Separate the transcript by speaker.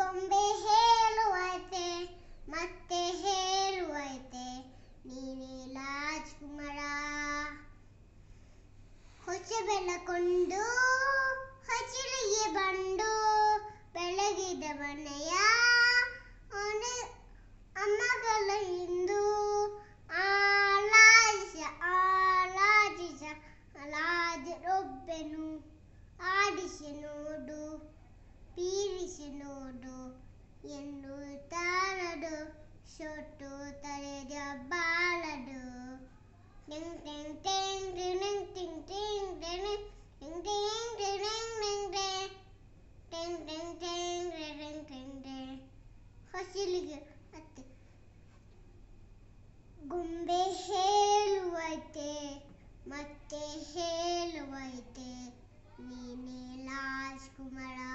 Speaker 1: ಗೊಂಬೆ ಹೇಳುವೈತೆ ಮತ್ತೆ ಹೇಳುವೈತೆ ನೀನೇ ರಾಜ್ಕುಮಾರ ಹೊಸ ಬೆಳಕೊಂಡು ಹಸಿರಿಗೆ ಬಂದು ಬೆಳಗಿದ ಮನೆಯ ಅನೆ- ಅಮ್ಮಗಳ ಹಿಂದು ಆಲಾಜಿಸ ಆಲಾಜಿಸ ಆಲಾಜರೊಬ್ಬನು ಆಡಿಸಿ ನೋಡು ಪೀರಿಸಿ ನೋಡು ಎನ್ನುತ್ತಾರದು ಸೊಟ್ಟು ತಲೆದ ಬಾಳದು ಟಿಂಗ್ ಟಿಂಗ್ ಟಿಂಗ್ ಟಿಂಗ್ ಟಿಂಗ್ ಟಿಂಗ್ ಟಿಂಗ್ ಟಿಂಗ್ ಟಿಂಗ್ ಟಿಂಗ್ ಟಿಂಗ್ ಟಿಂಗ್ ಟಿಂಗ್ ಟಿಂಗ್ ಟಿಂಗ್ ಟಿಂಗ್ ಟಿಂಗ್ ಹಸಿಲಿಗೆ ಅತ್ತೆ ಗೊಂಬೆ ಹೇಳುವೈತೆ ಮತ್ತೆ ಹೇಳುವೈತೆ ನೀನೇ ರಾಜ್ಕುಮಾರ